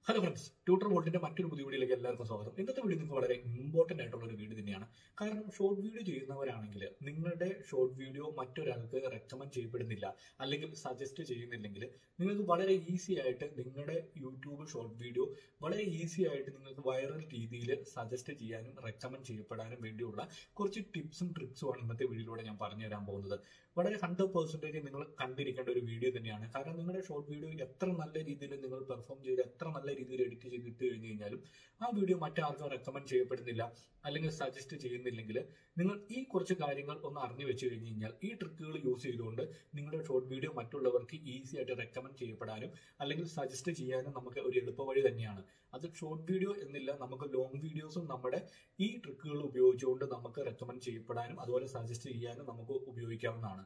hello friends tutor വോൾട്ടിന്റെ മറ്റൊരു പുതിയ വീഡിയോയിലേക്ക് എല്ലാവർക്കും സ്വാഗതം ഇന്നത്തെ വീഡിയോ നിങ്ങൾക്ക് വളരെ ഇമ്പോർട്ടന്റ് ആയിട്ടുള്ള ഒരു വീഡിയോ തന്നെയാണ് കാരണം ഷോർട്ട് വീഡിയോ ചെയ്യുന്നവരാണെങ്കിൽ നിങ്ങളുടെ ഷോർട്ട് വീഡിയോ മറ്റൊരാൾക്ക് റെക്കമെൻഡ് ചെയ്യപ്പെടുന്നില്ല അല്ലെങ്കിൽ സജസ്റ്റ് ചെയ്യുന്നില്ലെങ്കിൽ നിങ്ങൾക്ക് വളരെ ഈസി ആയിട്ട് നിങ്ങളുടെ യൂട്യൂബ് ഷോർട്ട് വീഡിയോ വളരെ ഈസി ആയിട്ട് നിങ്ങൾക്ക് വൈറൽ രീതിയിൽ സജസ്റ്റ് ചെയ്യാനും റെക്കമെൻഡ് ചെയ്യപ്പെടാനും വേണ്ടിയുള്ള കുറച്ച് ടിപ്സും ട്രിക്സുമാണ് ഇന്നത്തെ വീഡിയോയിലൂടെ ഞാൻ പറഞ്ഞു തരാൻ പോകുന്നത് വളരെ ഹൺഡ്രഡ് പെർസെന്റേജ് നിങ്ങൾ കണ്ടിരിക്കേണ്ട ഒരു വീഡിയോ തന്നെയാണ് കാരണം നിങ്ങളുടെ ഷോർട്ട് വീഡിയോ എത്ര നല്ല രീതിയിൽ നിങ്ങൾ പെർഫോം ചെയ്ത് എത്ര നല്ല രീതിയിൽ എഡിറ്റ് ചെയ്തിട്ട് കഴിഞ്ഞു കഴിഞ്ഞാലും ആ വീഡിയോ മറ്റാർക്കും റെക്കമെൻഡ് ചെയ്യപ്പെടുന്നില്ല അല്ലെങ്കിൽ സജസ്റ്റ് ചെയ്യുന്നില്ലെങ്കിൽ നിങ്ങൾ ഈ കുറച്ച് കാര്യങ്ങൾ ഒന്ന് അറിഞ്ഞു വെച്ച് കഴിഞ്ഞ് കഴിഞ്ഞാൽ ഈ ട്രിക്കുകൾ യൂസ് ചെയ്തുകൊണ്ട് നിങ്ങളുടെ ഷോർട്ട് വീഡിയോ മറ്റുള്ളവർക്ക് ഈസി ആയിട്ട് റെക്കമെൻഡ് ചെയ്യപ്പെടാനും അല്ലെങ്കിൽ സജസ്റ്റ് ചെയ്യാനും നമുക്ക് ഒരു എളുപ്പവഴി തന്നെയാണ് അത് ഷോർട്ട് വീഡിയോ എന്നില്ല നമുക്ക് ലോങ് വീഡിയോസും നമ്മുടെ ഈ ട്രിക്കുകൾ ഉപയോഗിച്ചുകൊണ്ട് നമുക്ക് റെക്കമെൻഡ് ചെയ്യപ്പെടാനും അതുപോലെ സജസ്റ്റ് ചെയ്യാനും നമുക്ക് ഉപയോഗിക്കാവുന്നതാണ്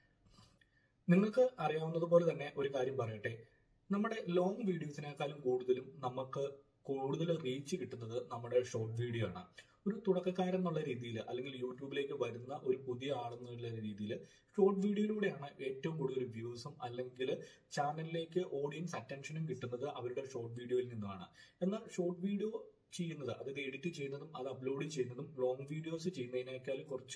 നിങ്ങൾക്ക് അറിയാവുന്നതുപോലെ തന്നെ ഒരു കാര്യം പറയട്ടെ നമ്മുടെ ലോങ് വീഡിയോസിനേക്കാളും കൂടുതലും നമുക്ക് കൂടുതൽ റീച്ച് കിട്ടുന്നത് നമ്മുടെ ഷോർട്ട് വീഡിയോ ആണ് ഒരു തുടക്കക്കാരൻ എന്നുള്ള രീതിയിൽ അല്ലെങ്കിൽ യൂട്യൂബിലേക്ക് വരുന്ന ഒരു പുതിയ ആളെന്നുള്ള രീതിയിൽ ഷോർട്ട് വീഡിയോയിലൂടെയാണ് ഏറ്റവും കൂടുതൽ വ്യൂസും അല്ലെങ്കിൽ ചാനലിലേക്ക് ഓഡിയൻസ് അറ്റൻഷനും കിട്ടുന്നത് അവരുടെ ഷോർട്ട് വീഡിയോയിൽ നിന്നാണ് എന്നാൽ ഷോർട്ട് വീഡിയോ ചെയ്യുന്നത് അതായത് എഡിറ്റ് ചെയ്യുന്നതും അത് അപ്ലോഡ് ചെയ്യുന്നതും ലോങ് വീഡിയോസ് ചെയ്യുന്നതിനേക്കാൾ കുറച്ച്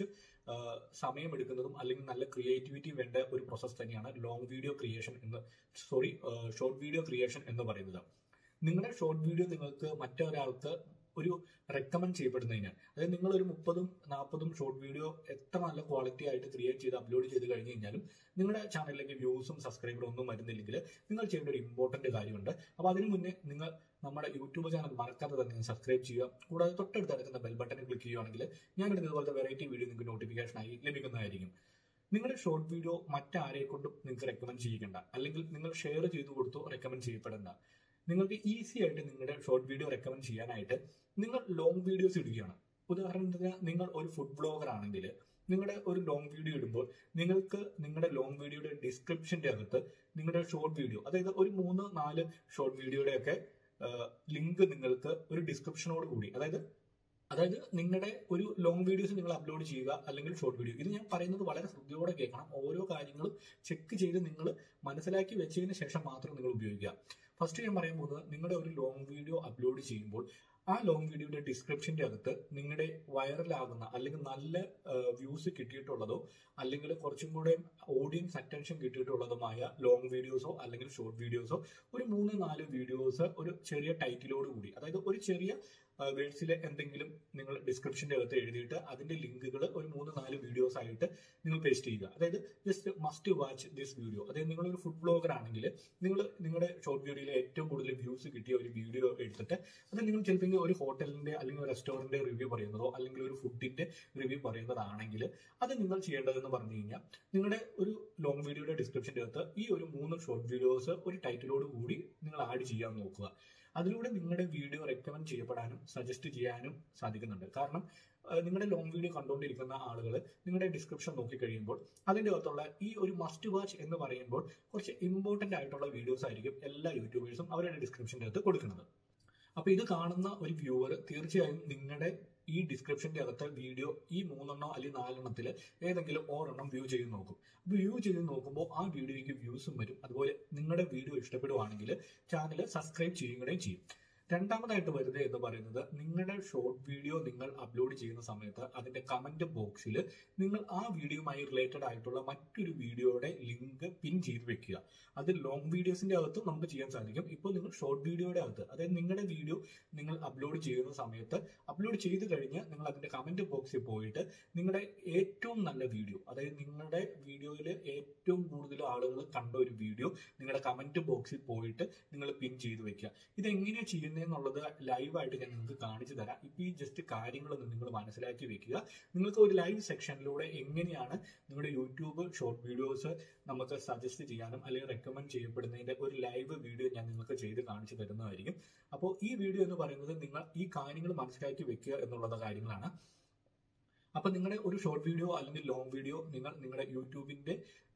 സമയം എടുക്കുന്നതും അല്ലെങ്കിൽ നല്ല ക്രിയേറ്റിവിറ്റി വേണ്ട ഒരു പ്രോസസ് തന്നെയാണ് ലോങ് വീഡിയോ ക്രിയേഷൻ എന്ന് സോറി ഷോർട്ട് വീഡിയോ ക്രിയേഷൻ എന്ന് പറയുന്നത് നിങ്ങളുടെ ഷോർട്ട് വീഡിയോ നിങ്ങൾക്ക് മറ്റൊരാൾക്ക് ഒരു റെക്കമെൻഡ് ചെയ്യപ്പെടുന്നതിന് അതായത് നിങ്ങൾ ഒരു മുപ്പതും നാൽപ്പതും ഷോർട്ട് വീഡിയോ എത്ര നല്ല ക്വാളിറ്റി ആയിട്ട് ക്രിയേറ്റ് ചെയ്ത് അപ്ലോഡ് ചെയ്ത് കഴിഞ്ഞ് കഴിഞ്ഞാലും നിങ്ങളുടെ ചാനലിലേക്ക് വ്യൂസും സബ്സ്ക്രൈബറും ഒന്നും വരുന്നില്ലെങ്കിൽ നിങ്ങൾ ചെയ്യേണ്ട ഒരു ഇമ്പോർട്ടന്റ് കാര്യമുണ്ട് അപ്പോൾ അതിനു മുന്നേ നിങ്ങൾ നമ്മുടെ യൂട്യൂബ് ചാനൽ മറക്കാതെ തന്നെ സബ്സ്ക്രൈബ് ചെയ്യുക കൂടാതെ തൊട്ടടുത്ത് അടുക്കുന്ന ബെൽ ബട്ടൺ ക്ലിക്ക് ചെയ്യുകയാണെങ്കിൽ ഞാനിടുന്ന ഇതുപോലത്തെ വെറൈറ്റി വീഡിയോ നിങ്ങൾക്ക് നോട്ടിഫിക്കേഷൻ ആയി ലഭിക്കുന്നതായിരിക്കും നിങ്ങളുടെ ഷോർട്ട് വീഡിയോ മറ്റാരെ കൊണ്ടും നിങ്ങൾക്ക് റെക്കമെൻഡ് ചെയ്യിക്കേണ്ട അല്ലെങ്കിൽ നിങ്ങൾ ഷെയർ ചെയ്തു കൊടുത്തോ റെക്കമെൻഡ് ചെയ്യപ്പെടേണ്ട നിങ്ങൾക്ക് ഈസി ആയിട്ട് നിങ്ങളുടെ ഷോർട്ട് വീഡിയോ റെക്കമെൻഡ് ചെയ്യാനായിട്ട് നിങ്ങൾ ലോങ് വീഡിയോസ് ഇടുകയാണ് ഉദാഹരണത്തിന് നിങ്ങൾ ഒരു ഫുഡ് ബ്ലോഗർ ആണെങ്കിൽ നിങ്ങളുടെ ഒരു ലോങ് വീഡിയോ ഇടുമ്പോൾ നിങ്ങൾക്ക് നിങ്ങളുടെ ലോങ് വീഡിയോയുടെ ഡിസ്ക്രിപ്ഷന്റെ അകത്ത് നിങ്ങളുടെ ഷോർട്ട് വീഡിയോ അതായത് ഒരു മൂന്ന് നാല് ഷോർട്ട് വീഡിയോയുടെ ഒക്കെ ലിങ്ക് നിങ്ങൾക്ക് ഒരു ഡിസ്ക്രിപ്ഷനോട് കൂടി അതായത് അതായത് നിങ്ങളുടെ ഒരു ലോങ് വീഡിയോസ് നിങ്ങൾ അപ്ലോഡ് ചെയ്യുക അല്ലെങ്കിൽ ഷോർട്ട് വീഡിയോ ഇത് ഞാൻ പറയുന്നത് വളരെ ശ്രദ്ധയോടെ കേൾക്കണം ഓരോ കാര്യങ്ങളും ചെക്ക് ചെയ്ത് നിങ്ങൾ മനസ്സിലാക്കി വെച്ചതിന് ശേഷം മാത്രം നിങ്ങൾ ഉപയോഗിക്കുക ഫസ്റ്റ് ഞാൻ പറയാൻ പോകുന്നത് നിങ്ങളുടെ ഒരു ലോങ് വീഡിയോ അപ്ലോഡ് ചെയ്യുമ്പോൾ ആ ലോങ് വീഡിയോയുടെ ഡിസ്ക്രിപ്ഷന്റെ അകത്ത് നിങ്ങളുടെ വൈറലാകുന്ന അല്ലെങ്കിൽ നല്ല വ്യൂസ് കിട്ടിയിട്ടുള്ളതോ അല്ലെങ്കിൽ കുറച്ചും കൂടെ ഓഡിയൻസ് അറ്റൻഷൻ കിട്ടിയിട്ടുള്ളതുമായ ലോങ് വീഡിയോസോ അല്ലെങ്കിൽ ഷോർട്ട് വീഡിയോസോ ഒരു മൂന്ന് നാല് വീഡിയോസ് ഒരു ചെറിയ ടൈറ്റിലോട് കൂടി അതായത് ഒരു ചെറിയ വേർഡ്സിലെ എന്തെങ്കിലും നിങ്ങൾ ഡിസ്ക്രിപ്ഷന്റെ അകത്ത് എഴുതിയിട്ട് അതിന്റെ ലിങ്കുകൾ ഒരു മൂന്ന് നാല് വീഡിയോസ് ആയിട്ട് നിങ്ങൾ പേസ്റ്റ് ചെയ്യുക അതായത് just must watch this video അതായത് നിങ്ങൾ ഒരു ഫുഡ് ബ്ലോഗർ ആണെങ്കിൽ നിങ്ങൾ നിങ്ങളുടെ ഷോർട്ട് വീഡിയോയിലെ ഏറ്റവും കൂടുതൽ വ്യൂസ് കിട്ടിയ ഒരു വീഡിയോ എടുത്തിട്ട് അത് നിങ്ങൾ ചിലപ്പോൾ ഒരു ഹോട്ടലിന്റെ അല്ലെങ്കിൽ ഒരു റെസ്റ്റോറന്റിന്റെ റിവ്യൂ പറയുന്നതോ അല്ലെങ്കിൽ ഒരു ഫുഡിന്റെ റിവ്യൂ പറയുന്നതാണെങ്കിൽ അത് നിങ്ങൾ ചെയ്യേണ്ടതെന്ന് പറഞ്ഞു കഴിഞ്ഞാൽ നിങ്ങളുടെ ഒരു ലോങ് വീഡിയോയുടെ ഡിസ്ക്രിപ്ഷന്റെ അകത്ത് ഈ ഒരു മൂന്ന് ഷോർട്ട് വീഡിയോസ് ഒരു ടൈറ്റിലോട് കൂടി നിങ്ങൾ ആഡ് ചെയ്യാൻ നോക്കുക അതിലൂടെ നിങ്ങളുടെ വീഡിയോ റെക്കമെൻഡ് ചെയ്യപ്പെടാനും സജസ്റ്റ് ചെയ്യാനും സാധിക്കുന്നുണ്ട് കാരണം നിങ്ങളുടെ ലോങ് വീഡിയോ കണ്ടുകൊണ്ടിരിക്കുന്ന ആളുകൾ നിങ്ങളുടെ ഡിസ്ക്രിപ്ഷൻ നോക്കി കഴിയുമ്പോൾ അതിൻ്റെ അകത്തുള്ള ഈ ഒരു മസ്റ്റ് വാച്ച് എന്ന് പറയുമ്പോൾ കുറച്ച് ഇമ്പോർട്ടന്റ് ആയിട്ടുള്ള വീഡിയോസ് ആയിരിക്കും എല്ലാ യൂട്യൂബേഴ്സും അവരുടെ ഡിസ്ക്രിപ്ഷൻ്റെ അകത്ത് കൊടുക്കുന്നത് അപ്പൊ ഇത് കാണുന്ന ഒരു വ്യൂവർ തീർച്ചയായും നിങ്ങളുടെ ഈ ഡിസ്ക്രിപ്ഷന്റെ അകത്ത് വീഡിയോ ഈ മൂന്നെണ്ണോ അല്ലെങ്കിൽ നാലെണ്ണത്തിൽ ഏതെങ്കിലും ഓരെണ്ണം വ്യൂ ചെയ്ത് നോക്കും വ്യൂ ചെയ്ത് നോക്കുമ്പോൾ ആ വീഡിയോയ്ക്ക് വ്യൂസും വരും അതുപോലെ നിങ്ങളുടെ വീഡിയോ ഇഷ്ടപ്പെടുവാണെങ്കിൽ ചാനൽ സബ്സ്ക്രൈബ് ചെയ്യുകയും ചെയ്യും രണ്ടാമതായിട്ട് വരുന്നത് എന്ന് പറയുന്നത് നിങ്ങളുടെ ഷോർട്ട് വീഡിയോ നിങ്ങൾ അപ്ലോഡ് ചെയ്യുന്ന സമയത്ത് അതിന്റെ കമന്റ് ബോക്സിൽ നിങ്ങൾ ആ വീഡിയോയുമായി റിലേറ്റഡ് ആയിട്ടുള്ള മറ്റൊരു വീഡിയോയുടെ ലിങ്ക് പിൻ ചെയ്ത് വെക്കുക അത് ലോങ് വീഡിയോസിന്റെ അകത്തും നമുക്ക് ചെയ്യാൻ സാധിക്കും ഇപ്പോൾ നിങ്ങൾ ഷോർട്ട് വീഡിയോയുടെ അകത്ത് അതായത് നിങ്ങളുടെ വീഡിയോ നിങ്ങൾ അപ്ലോഡ് ചെയ്യുന്ന സമയത്ത് അപ്ലോഡ് ചെയ്ത് കഴിഞ്ഞ് നിങ്ങൾ അതിന്റെ കമന്റ് ബോക്സിൽ പോയിട്ട് നിങ്ങളുടെ ഏറ്റവും നല്ല വീഡിയോ അതായത് നിങ്ങളുടെ വീഡിയോയിൽ ഏറ്റവും കൂടുതൽ ആളുകൾ കണ്ട ഒരു വീഡിയോ നിങ്ങളുടെ കമന്റ് ബോക്സിൽ പോയിട്ട് നിങ്ങൾ പിൻ ചെയ്ത് വെക്കുക ഇതെങ്ങനെയാണ് ചെയ്യുന്നത് എന്നുള്ളത് ലൈവായിട്ട് ഞാൻ നിങ്ങൾക്ക് കാണിച്ചു തരാം ഇപ്പൊ ഈ ജസ്റ്റ് കാര്യങ്ങളൊന്നും നിങ്ങൾ മനസ്സിലാക്കി വെക്കുക നിങ്ങൾക്ക് ഒരു ലൈവ് സെക്ഷനിലൂടെ എങ്ങനെയാണ് നിങ്ങളുടെ യൂട്യൂബ് ഷോർട്ട് വീഡിയോസ് നമുക്ക് സജസ്റ്റ് ചെയ്യാനും അല്ലെങ്കിൽ റെക്കമെൻഡ് ചെയ്യപ്പെടുന്നതിന്റെ ഒരു ലൈവ് വീഡിയോ ഞാൻ നിങ്ങൾക്ക് ചെയ്ത് കാണിച്ചു തരുന്നതായിരിക്കും അപ്പോൾ ഈ വീഡിയോ എന്ന് പറയുന്നത് നിങ്ങൾ ഈ കാര്യങ്ങൾ മനസ്സിലാക്കി വെക്കുക എന്നുള്ള കാര്യങ്ങളാണ് അപ്പൊ നിങ്ങളുടെ ഒരു ഷോർട്ട് വീഡിയോ അല്ലെങ്കിൽ ലോങ് വീഡിയോ നിങ്ങൾ നിങ്ങളുടെ യൂട്യൂബിന്റെ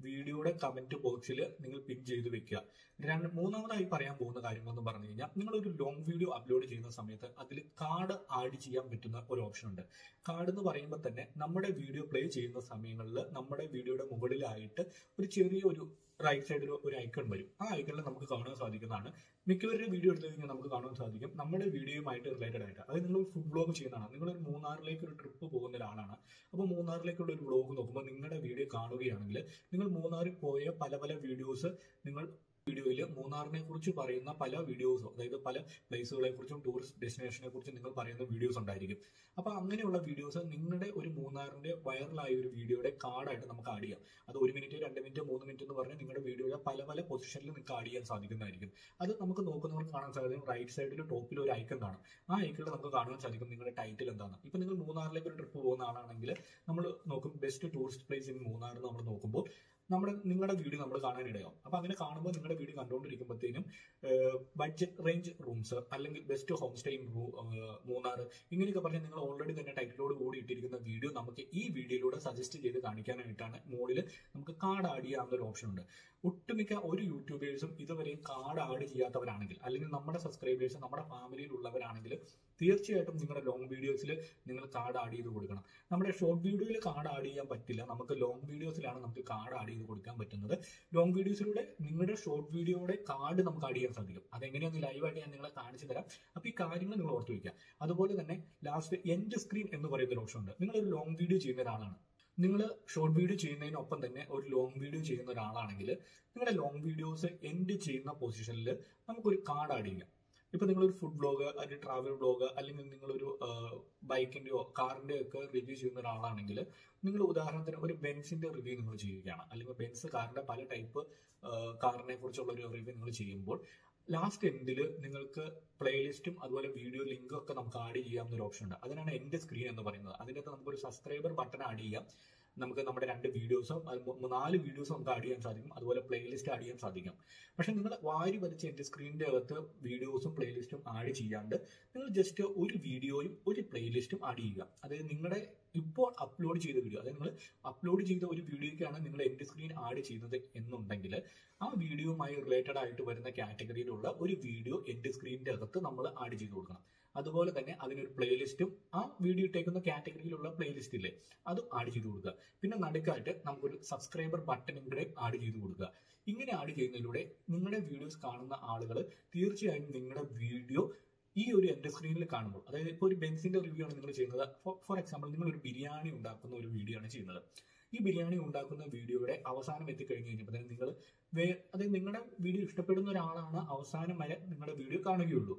വീഡിയോയുടെ കമന്റ് ബോക്സിൽ നിങ്ങൾ പിൻ ചെയ്ത് വെക്കുക രണ്ട് മൂന്നാമതായി പറയാൻ പോകുന്ന കാര്യങ്ങളെന്ന് പറഞ്ഞു കഴിഞ്ഞാൽ നിങ്ങൾ ഒരു ലോങ് വീഡിയോ അപ്ലോഡ് ചെയ്യുന്ന സമയത്ത് അതിൽ കാർഡ് ആഡ് ചെയ്യാൻ പറ്റുന്ന ഒരു ഓപ്ഷൻ ഉണ്ട് കാർഡ് എന്ന് പറയുമ്പോൾ തന്നെ നമ്മുടെ വീഡിയോ പ്ലേ ചെയ്യുന്ന സമയങ്ങളിൽ നമ്മുടെ വീഡിയോയുടെ മുകളിലായിട്ട് ഒരു ചെറിയ ഒരു റൈറ്റ് സൈഡിൽ ഒരു ഐക്കൺ വരും ആ ഐക്കണിൽ നമുക്ക് കാണാൻ സാധിക്കുന്നതാണ് മിക്കവരുടെ വീഡിയോ എടുത്തു കഴിഞ്ഞാൽ നമുക്ക് കാണാൻ സാധിക്കും നമ്മുടെ വീഡിയോയുമായിട്ട് റിലേറ്റഡ് ആയിട്ട് അത് നിങ്ങൾ ഫുഡ് ബ്ലോഗ് ചെയ്യുന്നതാണ് നിങ്ങൾ ഒരു മൂന്നാറിലേക്ക് ഒരു ട്രിപ്പ് പോകുന്ന ഒരാളാണ് അപ്പോൾ മൂന്നാറിലേക്കുള്ള ഒരു വ്ലോഗ് നോക്കുമ്പോൾ നിങ്ങളുടെ വീഡിയോ കാണുകയാണെങ്കിൽ നിങ്ങൾ മൂന്നാറിൽ പോയ പല പല വീഡിയോസ് നിങ്ങൾ വീഡിയോയിൽ മൂന്നാറിനെ കുറിച്ച് പറയുന്ന പല വീഡിയോസും അതായത് പല പ്ലേസുകളെ കുറിച്ചും ടൂറിസ്റ്റ് ഡെസ്റ്റിനേഷനെ കുറിച്ചും നിങ്ങൾ പറയുന്ന വീഡിയോസ് ഉണ്ടായിരിക്കും അപ്പൊ അങ്ങനെയുള്ള വീഡിയോസ് നിങ്ങളുടെ ഒരു മൂന്നാറിന്റെ വൈറലായ ഒരു വീഡിയോയുടെ കാർഡായിട്ട് നമുക്ക് ആഡ് ചെയ്യാം അത് ഒരു മിനിറ്റ് രണ്ട് മിനിറ്റ് മൂന്ന് മിനിറ്റ് എന്ന് പറഞ്ഞ് നിങ്ങളുടെ വീഡിയോയുടെ പല പല പൊസിഷനിൽ നിങ്ങൾക്ക് ആഡ് ചെയ്യാൻ സാധിക്കുന്നതായിരിക്കും അത് നമുക്ക് നോക്കുന്നവർക്ക് കാണാൻ സാധിക്കും റൈറ്റ് സൈഡിൽ ടോപ്പിൽ ഒരു ഐക്കൺ കാണും ആ ഐക്കണിൽ നമുക്ക് കാണാൻ സാധിക്കും നിങ്ങളുടെ ടൈറ്റിൽ എന്താണ് ഇപ്പൊ നിങ്ങൾ മൂന്നാറിലേക്ക് ഒരു ട്രിപ്പ് പോകുന്ന ആളാണെങ്കിൽ നമ്മൾ നോക്കും best tourist place in Munnar എന്ന് നമ്മൾ നോക്കുമ്പോൾ നമ്മുടെ നിങ്ങളുടെ വീഡിയോ നമ്മൾ കാണാനിടയാവും അപ്പൊ അങ്ങനെ കാണുമ്പോൾ നിങ്ങളുടെ വീഡിയോ കണ്ടുകൊണ്ടിരിക്കുമ്പോഴത്തേനും ബഡ്ജറ്റ് റേഞ്ച് റൂംസ് അല്ലെങ്കിൽ best home stay in Munnar ഇങ്ങനെയൊക്കെ പറഞ്ഞ് നിങ്ങൾ ഓൾറെഡി തന്നെ ടൈറ്റിലോട് കൂടി ഇട്ടിരിക്കുന്ന വീഡിയോ നമുക്ക് ഈ വീഡിയോയിലൂടെ സജസ്റ്റ് ചെയ്ത് കാണിക്കാനായിട്ടാണ് മുകളിൽ നമുക്ക് കാർഡ് ആഡ് ചെയ്യാവുന്ന ഒരു ഓപ്ഷൻ ഉണ്ട് ഒട്ടുമിക്ക ഒരു യൂട്യൂബേഴ്സും ഇതുവരെയും കാർഡ് ആഡ് ചെയ്യാത്തവരാണെങ്കിൽ അല്ലെങ്കിൽ നമ്മുടെ സബ്സ്ക്രൈബേഴ്സ് നമ്മുടെ ഫാമിലിയിൽ ഉള്ളവരാണെങ്കിൽ തീർച്ചയായിട്ടും നിങ്ങളുടെ ലോങ് വീഡിയോസിൽ നിങ്ങൾ കാർഡ് ആഡ് ചെയ്ത് കൊടുക്കണം നമ്മുടെ ഷോർട്ട് വീഡിയോയിൽ കാർഡ് ആഡ് ചെയ്യാൻ പറ്റില്ല നമുക്ക് ലോങ് വീഡിയോസിലാണ് നമുക്ക് കാർഡ് ആഡ് ചെയ്ത് കൊടുക്കാൻ പറ്റുന്നത് ലോങ് വീഡിയോസിലൂടെ നിങ്ങളുടെ ഷോർട്ട് വീഡിയോയുടെ കാർഡ് നമുക്ക് ആഡ് ചെയ്യാൻ സാധിക്കും അതെങ്ങനെയാന്ന് ലൈവായിട്ട് ഞാൻ നിങ്ങളെ കാണിച്ചു തരാം അപ്പൊ ഈ കാര്യങ്ങൾ നിങ്ങൾ ഓർത്ത് വയ്ക്കുക അതുപോലെ തന്നെ ലാസ്റ്റ് എൻഡ് സ്ക്രീൻ എന്ന് പറയുന്ന ഒരു ഓപ്ഷൻ ഉണ്ട് നിങ്ങളൊരു ലോങ് വീഡിയോ ചെയ്യുന്ന ഒരാളാണ് നിങ്ങൾ ഷോർട്ട് വീഡിയോ ചെയ്യുന്നതിനൊപ്പം തന്നെ ഒരു ലോങ് വീഡിയോ ചെയ്യുന്ന ഒരാളാണെങ്കിൽ നിങ്ങളുടെ ലോങ് വീഡിയോസ് എൻഡ് ചെയ്യുന്ന പൊസിഷനിൽ നമുക്കൊരു കാർഡ് ആഡ് ചെയ്യാം ഇപ്പൊ നിങ്ങളൊരു ഫുഡ് ബ്ലോഗ് അല്ലെങ്കിൽ ട്രാവൽ ബ്ലോഗ് അല്ലെങ്കിൽ നിങ്ങളൊരു ബൈക്കിന്റെയോ കാറിന്റെയോ ഒക്കെ റിവ്യൂ ചെയ്യുന്ന ഒരാളാണെങ്കിൽ നിങ്ങൾ ഉദാഹരണത്തിന് ഒരു ബെൻസിന്റെ റിവ്യൂ നിങ്ങൾ ചെയ്യുകയാണ് അല്ലെങ്കിൽ ബെൻസ് കാറിന്റെ പല ടൈപ്പ് കാറിനെ കുറിച്ചുള്ള ഒരു റിവ്യൂ നിങ്ങൾ ചെയ്യുമ്പോൾ ലാസ്റ്റ് എൻഡിൽ നിങ്ങൾക്ക് പ്ലേലിസ്റ്റും അതുപോലെ വീഡിയോ ലിങ്കും ഒക്കെ നമുക്ക് ആഡ് ചെയ്യാവുന്ന ഒരു ഓപ്ഷൻ ഉണ്ട് അതിനാണ് എന്റെ സ്ക്രീൻ എന്ന് പറയുന്നത് അതിനകത്ത് നമുക്കൊരു സബ്സ്ക്രൈബർ ബട്ടൺ ആഡ് ചെയ്യാം നമുക്ക് നമ്മുടെ രണ്ട് വീഡിയോസും നാല് വീഡിയോസും നമുക്ക് ആഡ് ചെയ്യാൻ സാധിക്കും അതുപോലെ പ്ലേലിസ്റ്റ് ആഡ് ചെയ്യാൻ സാധിക്കും പക്ഷെ നിങ്ങൾ വാരി വലിച്ച് എന്റെ സ്ക്രീനിന്റെ അകത്ത് വീഡിയോസും പ്ലേലിസ്റ്റും ആഡ് ചെയ്യാണ്ട് നിങ്ങൾ ജസ്റ്റ് ഒരു വീഡിയോയും ഒരു പ്ലേലിസ്റ്റും ആഡ് ചെയ്യുക അതായത് നിങ്ങളുടെ ഇപ്പോൾ അപ്ലോഡ് ചെയ്ത വീഡിയോ അതായത് നിങ്ങൾ അപ്ലോഡ് ചെയ്ത ഒരു വീഡിയോയ്ക്കാണ് നിങ്ങൾ എന്റെ സ്ക്രീൻ ആഡ് ചെയ്യുന്നത് എന്നുണ്ടെങ്കിൽ ആ വീഡിയോയുമായി റിലേറ്റഡ് ആയിട്ട് വരുന്ന കാറ്റഗറിയിലുള്ള ഒരു വീഡിയോ എന്റെ സ്ക്രീനിന്റെ അകത്ത് നമ്മൾ ആഡ് ചെയ്ത് കൊടുക്കണം അതുപോലെ തന്നെ അതിനൊരു പ്ലേലിസ്റ്റും ആ വീഡിയോ ഇട്ടേക്കുന്ന കാറ്റഗറിയിലുള്ള പ്ലേലിസ്റ്റ് ഇല്ലേ അതും ആഡ് ചെയ്ത് കൊടുക്കുക പിന്നെ നടുക്കായിട്ട് നമുക്കൊരു സബ്സ്ക്രൈബർ ബട്ടണും കൂടെ ആഡ് ചെയ്ത് കൊടുക്കുക ഇങ്ങനെ ആഡ് ചെയ്യുന്നതിലൂടെ നിങ്ങളുടെ വീഡിയോസ് കാണുന്ന ആളുകൾ തീർച്ചയായും നിങ്ങളുടെ വീഡിയോ ഈ ഒരു എന്റെ സ്ക്രീനിൽ കാണുമ്പോൾ അതായത് ഇപ്പോൾ ഒരു ബെൻസിന്റെ റിവ്യൂ ആണ് നിങ്ങൾ ചെയ്യുന്നത് ഫോർ എക്സാമ്പിൾ നിങ്ങൾ ഒരു ബിരിയാണി ഉണ്ടാക്കുന്ന ഒരു വീഡിയോ ആണ് ചെയ്യുന്നത് ഈ ബിരിയാണി ഉണ്ടാക്കുന്ന വീഡിയോയുടെ അവസാനം എത്തിക്കഴിഞ്ഞ് കഴിഞ്ഞപ്പോൾ തന്നെ നിങ്ങൾ വേ അതായത് നിങ്ങളുടെ വീഡിയോ ഇഷ്ടപ്പെടുന്ന ഒരാളാണ് അവസാനം വരെ നിങ്ങളുടെ വീഡിയോ കാണുകയുള്ളൂ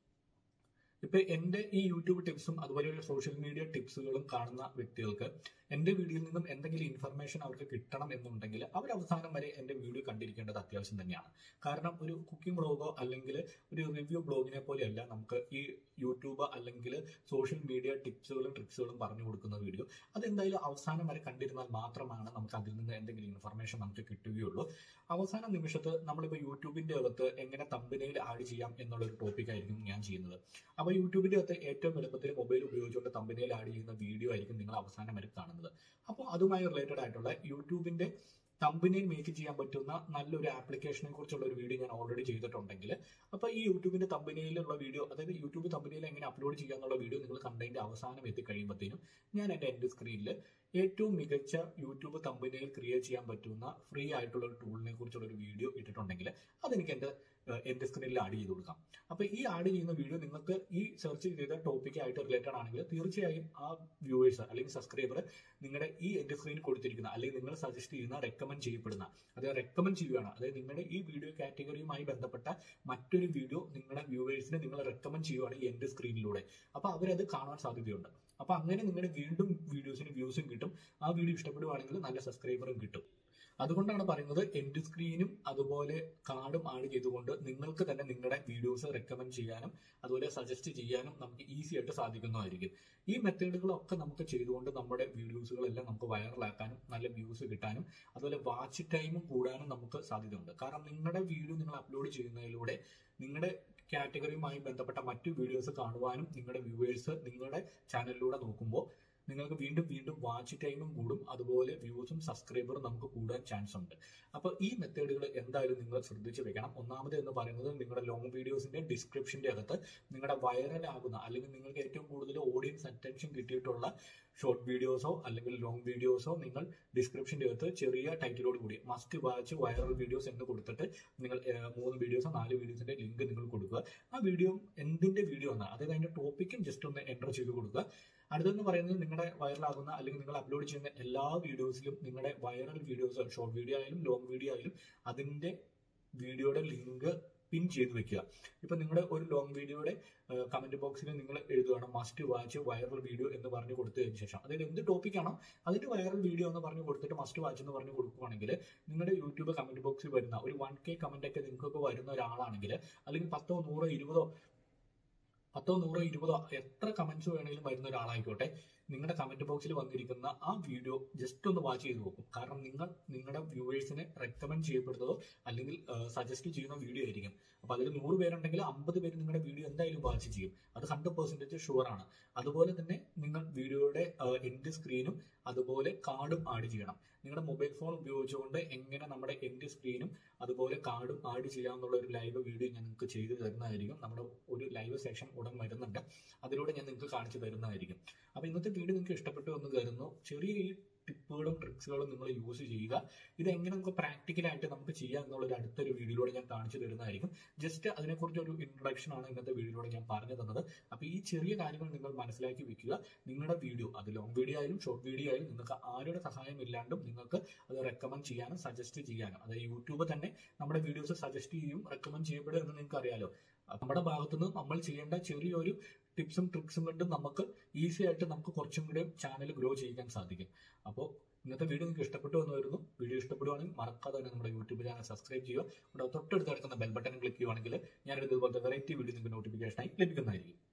ഇപ്പൊ എന്റെ ഈ യൂട്യൂബ് ടിപ്സും അതുപോലെ സോഷ്യൽ മീഡിയ ടിപ്സുകളും കാണുന്ന വ്യക്തികൾക്ക് എന്റെ വീഡിയോയിൽ നിന്നും എന്തെങ്കിലും ഇൻഫർമേഷൻ അവർക്ക് കിട്ടണം എന്നുണ്ടെങ്കിൽ അവർ അവസാനം വരെ എന്റെ വീഡിയോ കണ്ടിരിക്കേണ്ടത് അത്യാവശ്യം തന്നെയാണ് കാരണം ഒരു കുക്കിംഗ് ബ്ലോഗോ അല്ലെങ്കിൽ ഒരു റിവ്യൂ ബ്ലോഗിനെ പോലെയല്ല നമുക്ക് ഈ യൂട്യൂബ് അല്ലെങ്കിൽ സോഷ്യൽ മീഡിയ ടിപ്സുകളും ട്രിക്സുകളും പറഞ്ഞു കൊടുക്കുന്ന വീഡിയോ അതെന്തായാലും അവസാനം വരെ കണ്ടിരുന്നാൽ മാത്രമാണ് നമുക്ക് അതിൽ നിന്ന് എന്തെങ്കിലും ഇൻഫർമേഷൻ നമുക്ക് കിട്ടുകയുള്ളൂ അവസാന നിമിഷത്ത് നമ്മളിപ്പോൾ യൂട്യൂബിന്റെ അകത്ത് എങ്ങനെ തമ്പനയിൽ ആഡ് ചെയ്യാം എന്നുള്ള ഒരു ടോപ്പിക് ആയിരിക്കും ഞാൻ ചെയ്യുന്നത് അപ്പോൾ യൂട്യൂബിന്റെ അകത്ത് ഏറ്റവും എളുപ്പത്തിൽ മൊബൈൽ ഉപയോഗിച്ചുകൊണ്ട് തമ്പനയിൽ ആഡ് ചെയ്യുന്ന വീഡിയോ ആയിരിക്കും നിങ്ങൾ അവസാനം വരെ കാണുന്നത് അപ്പോൾ അതുമായി റിലേറ്റഡ് ആയിട്ടുള്ള യൂട്യൂബിന്റെ തമ്പനയിൽ മേക്ക് ചെയ്യാൻ പറ്റുന്ന നല്ലൊരു ആപ്ലിക്കേഷനെ കുറിച്ചുള്ള ഒരു വീഡിയോ ഞാൻ ഓൾറെഡി ചെയ്തിട്ടുണ്ടെങ്കിൽ അപ്പോൾ ഈ യൂട്യൂബിന്റെ തമ്പനയിലുള്ള വീഡിയോ അതായത് യൂട്യൂബ് തമ്പനയിൽ എങ്ങനെ അപ്ലോഡ് ചെയ്യാന്നുള്ള വീഡിയോ നിങ്ങൾ കണ്ടതിന്റെ അവസാനം എത്തിക്കഴിയുമ്പോഴത്തേനും ഞാൻ എൻ്റെ എൻ്റെ സ്ക്രീനിൽ ഏറ്റവും മികച്ച യൂട്യൂബ് തമ്പനയിൽ ക്രിയേറ്റ് ചെയ്യാൻ പറ്റുന്ന ഫ്രീ ആയിട്ടുള്ള ഒരു ടൂളിനെ കുറിച്ചുള്ള ഒരു വീഡിയോ ഇട്ടിട്ടുണ്ടെങ്കിൽ അതെനിക്ക് എൻ്റെ എന്റെ സ്ക്രീനിൽ ആഡ് ചെയ്ത് കൊടുക്കാം അപ്പൊ ഈ ആഡ് ചെയ്യുന്ന വീഡിയോ നിങ്ങൾക്ക് ഈ സെർച്ച് ചെയ്ത ടോപ്പിക് ആയിട്ട് റിലേറ്റഡ് ആണെങ്കിൽ തീർച്ചയായും ആ വ്യൂവേഴ്സ് അല്ലെങ്കിൽ സബ്സ്ക്രൈബർ നിങ്ങളുടെ ഈ എന്റെ സ്ക്രീനിൽ കൊടുത്തിരിക്കുന്ന അല്ലെങ്കിൽ നിങ്ങൾ സജസ്റ്റ് ചെയ്യുന്ന റെക്കമെൻഡ് ചെയ്യപ്പെടുന്ന അതായത് റെക്കമെൻഡ് ചെയ്യുകയാണ് അതായത് നിങ്ങളുടെ ഈ വീഡിയോ കാറ്റഗറിയുമായി ബന്ധപ്പെട്ട മറ്റൊരു വീഡിയോ നിങ്ങളുടെ വ്യൂവേഴ്സിനെ നിങ്ങൾ റെക്കമെൻഡ് ചെയ്യുകയാണ് ഈ എന്റെ സ്ക്രീനിലൂടെ അപ്പൊ അവരത് കാണാൻ സാധ്യതയുണ്ട് അപ്പൊ അങ്ങനെ നിങ്ങളുടെ വീണ്ടും വീഡിയോസിന് വ്യൂസും കിട്ടും ആ വീഡിയോ ഇഷ്ടപ്പെടുവാണെങ്കിൽ നല്ല സബ്സ്ക്രൈബറും കിട്ടും അതുകൊണ്ടാണ് പറയുന്നത് എൻഡ് സ്ക്രീനും അതുപോലെ കാർഡും ആഡ് ചെയ്തുകൊണ്ട് നിങ്ങൾക്ക് തന്നെ നിങ്ങളുടെ വീഡിയോസ് റെക്കമെൻഡ് ചെയ്യാനും അതുപോലെ സജസ്റ്റ് ചെയ്യാനും നമുക്ക് ഈസി ആയിട്ട് സാധിക്കുന്നതായിരിക്കും ഈ മെത്തേഡുകളൊക്കെ നമുക്ക് ചെയ്തുകൊണ്ട് നമ്മുടെ വീഡിയോസുകളെല്ലാം നമുക്ക് വൈറലാക്കാനും നല്ല വ്യൂസ് കിട്ടാനും അതുപോലെ വാച്ച് ടൈമും കൂടാനും നമുക്ക് സാധ്യതയുണ്ട് കാരണം നിങ്ങളുടെ വീഡിയോ നിങ്ങൾ അപ്ലോഡ് ചെയ്യുന്നതിലൂടെ നിങ്ങളുടെ കാറ്റഗറിയുമായി ബന്ധപ്പെട്ട മറ്റു വീഡിയോസ് കാണുവാനും നിങ്ങളുടെ വ്യൂവേഴ്സ് നിങ്ങളുടെ ചാനലിലൂടെ നോക്കുമ്പോൾ നിങ്ങൾക്ക് വീണ്ടും വീണ്ടും വാച്ച് ടൈമും കൂടും അതുപോലെ വ്യൂസും സബ്സ്ക്രൈബറും നമുക്ക് കൂടാൻ ചാൻസ് ഉണ്ട് അപ്പോൾ ഈ മെത്തേഡുകൾ എന്തായാലും നിങ്ങൾ ശ്രദ്ധിച്ച് വെക്കണം ഒന്നാമത് എന്ന് പറയുന്നത് നിങ്ങളുടെ ലോങ് വീഡിയോസിന്റെ ഡിസ്ക്രിപ്ഷന്റെ അകത്ത് നിങ്ങളുടെ വൈറൽ ആകുന്ന അല്ലെങ്കിൽ നിങ്ങൾക്ക് ഏറ്റവും കൂടുതൽ ഓഡിയൻസ് അറ്റൻഷൻ കിട്ടിയിട്ടുള്ള ഷോർട്ട് വീഡിയോസോ അല്ലെങ്കിൽ ലോങ് വീഡിയോസോ നിങ്ങൾ ഡിസ്ക്രിപ്ഷന്റെ അകത്ത് ചെറിയ ടൈറ്റിലോട് കൂടി മസ്റ്റ് വാച്ച് വൈറൽ വീഡിയോസ് എന്ന് കൊടുത്തിട്ട് നിങ്ങൾ ഏഹ്, മൂന്ന് വീഡിയോസോ നാല് വീഡിയോസിന്റെ ലിങ്ക് നിങ്ങൾ കൊടുക്കുക ആ വീഡിയോ എന്തിന്റെ വീഡിയോ എന്നാണ് അതായത് അതിന്റെ ടോപ്പിക്കും ജസ്റ്റ് ഒന്ന് എൻ്റർ ചെയ്ത് കൊടുക്കുക അടുത്തെന്ന് പറയുന്നത് നിങ്ങളുടെ വൈറലാകുന്ന അല്ലെങ്കിൽ നിങ്ങൾ അപ്ലോഡ് ചെയ്യുന്ന എല്ലാ വീഡിയോസിലും നിങ്ങളുടെ വൈറൽ വീഡിയോസ് ഷോർട്ട് വീഡിയോ ആയാലും ലോങ് വീഡിയോ ആയാലും അതിന്റെ വീഡിയോയുടെ ലിങ്ക് പിൻ ചെയ്ത് വെക്കുക ഇപ്പൊ നിങ്ങളുടെ ഒരു ലോങ് വീഡിയോയുടെ കമന്റ് ബോക്സിൽ നിങ്ങൾ എഴുതുകയാണ് മസ്റ്റ് വാച്ച് വൈറൽ വീഡിയോ എന്ന് പറഞ്ഞു കൊടുത്തതിന് ശേഷം അതായത് എന്ത് ടോപ്പിക്കാണോ അതിന്റെ വൈറൽ വീഡിയോ എന്ന് പറഞ്ഞു കൊടുത്തിട്ട് മസ്റ്റ് വാച്ച് എന്ന് പറഞ്ഞു കൊടുക്കുകയാണെങ്കിൽ നിങ്ങളുടെ യൂട്യൂബ് കമന്റ് ബോക്സിൽ വരുന്ന ഒരു വൺ കെ കമന്റ് ഒക്കെ നിങ്ങൾക്കൊക്കെ വരുന്ന ഒരാളാണെങ്കിൽ അല്ലെങ്കിൽ പത്തോ നൂറോ ഇരുപതോ പത്തോ നൂറോ ഇരുപതോ എത്ര കമന്റ്സ് വേണമെങ്കിലും വരുന്ന ഒരാളായിക്കോട്ടെ നിങ്ങളുടെ കമന്റ് ബോക്സിൽ വന്നിരിക്കുന്ന ആ വീഡിയോ ജസ്റ്റ് ഒന്ന് വാച്ച് ചെയ്ത് നോക്കും കാരണം നിങ്ങൾ നിങ്ങളുടെ വ്യൂവേഴ്സിനെ റെക്കമെൻഡ് ചെയ്യപ്പെടുന്നതോ അല്ലെങ്കിൽ സജസ്റ്റ് ചെയ്യുന്ന വീഡിയോ ആയിരിക്കും അപ്പൊ അതിൽ നൂറ് പേരുണ്ടെങ്കിൽ അമ്പത് പേര് നിങ്ങളുടെ വീഡിയോ എന്തായാലും വാച്ച് ചെയ്യും അത് ഹൺഡ്രഡ് പെർസെന്റേജ് ഷുവർ ആണ് അതുപോലെ തന്നെ നിങ്ങൾ വീഡിയോയുടെ എൻഡ് സ്ക്രീനും അതുപോലെ കാർഡും ആഡ് ചെയ്യണം നിങ്ങളുടെ മൊബൈൽ ഫോൺ ഉപയോഗിച്ചുകൊണ്ട് എങ്ങനെ നമ്മുടെ എൻഡ് സ്ക്രീനും അതുപോലെ കാർഡും ആഡ് ചെയ്യാമെന്നുള്ള ഒരു ലൈവ് വീഡിയോ ഞാൻ നിങ്ങൾക്ക് ചെയ്തു തരുന്നതായിരിക്കും നമ്മുടെ ഒരു ലൈവ് സെഷൻ ഉടൻ വരുന്നുണ്ട് അതിലൂടെ ഞാൻ നിങ്ങൾക്ക് കാണിച്ചു തരുന്നതായിരിക്കും അപ്പൊ ഇന്നത്തെ വീഡിയോ നിങ്ങൾക്ക് ഇഷ്ടപ്പെട്ടു എന്ന് കരുതുന്നു ചെറിയ ഈ ടിപ്പുകളും ട്രിക്സുകളും നിങ്ങൾ യൂസ് ചെയ്യുക ഇത് എങ്ങനെ നമുക്ക് പ്രാക്ടിക്കലായിട്ട് നമുക്ക് ചെയ്യാം എന്നുള്ള ഒരു അടുത്തൊരു വീഡിയോയിലൂടെ ഞാൻ കാണിച്ചു തരുന്നതായിരിക്കും ജസ്റ്റ് അതിനെക്കുറിച്ച് ഒരു ഇൻട്രൊഡക്ഷൻ ആണ് ഇന്നത്തെ വീഡിയോയിലൂടെ ഞാൻ പറഞ്ഞു തന്നത് അപ്പൊ ഈ ചെറിയ കാര്യങ്ങൾ നിങ്ങൾ മനസ്സിലാക്കി വെക്കുക നിങ്ങളുടെ വീഡിയോ അത് ലോങ് വീഡിയോ ആയാലും ഷോർട്ട് വീഡിയോ ആയാലും നിങ്ങൾക്ക് ആരുടെ സഹായം ഇല്ലാണ്ടും നിങ്ങൾക്ക് അത് റെക്കമെൻഡ് ചെയ്യാനും സജസ്റ്റ് ചെയ്യാനും അതായത് യൂട്യൂബ് തന്നെ നമ്മുടെ വീഡിയോസ് സജസ്റ്റ് ചെയ്യും റെക്കമെൻഡ് ചെയ്യപ്പെടും എന്ന് നിങ്ങൾക്ക് അറിയാലോ നമ്മുടെ ഭാഗത്തുനിന്ന് നമ്മൾ ചെയ്യേണ്ട ചെറിയൊരു ടിപ്സും ട്രിക്സും കൊണ്ട് നമുക്ക് ഈസി ആയിട്ട് നമുക്ക് കുറച്ചും കൂടി ചാനൽ ഗ്രോ ചെയ്യാൻ സാധിക്കും അപ്പോൾ ഇന്നത്തെ വീഡിയോ നിങ്ങൾക്ക് ഇഷ്ടപ്പെട്ടു എന്ന് വരുന്നു വീഡിയോ ഇഷ്ടപ്പെടുവാണെങ്കിൽ മറക്കാതെ തന്നെ നമ്മുടെ യൂട്യൂബ് ചാനൽ സബ്സ്ക്രൈബ് ചെയ്യുക ഇവിടെ തൊട്ടടുത്ത് കിടക്കുന്ന ബെൽ ബട്ടൺ ക്ലിക്ക് ചെയ്യുവാണെങ്കിൽ ഞാൻ ഇതുപോലത്തെ വെറൈറ്റി വീഡിയോ നിങ്ങൾക്ക് നോട്ടിഫിക്കേഷനായി ലഭിക്കുന്നതായിരിക്കും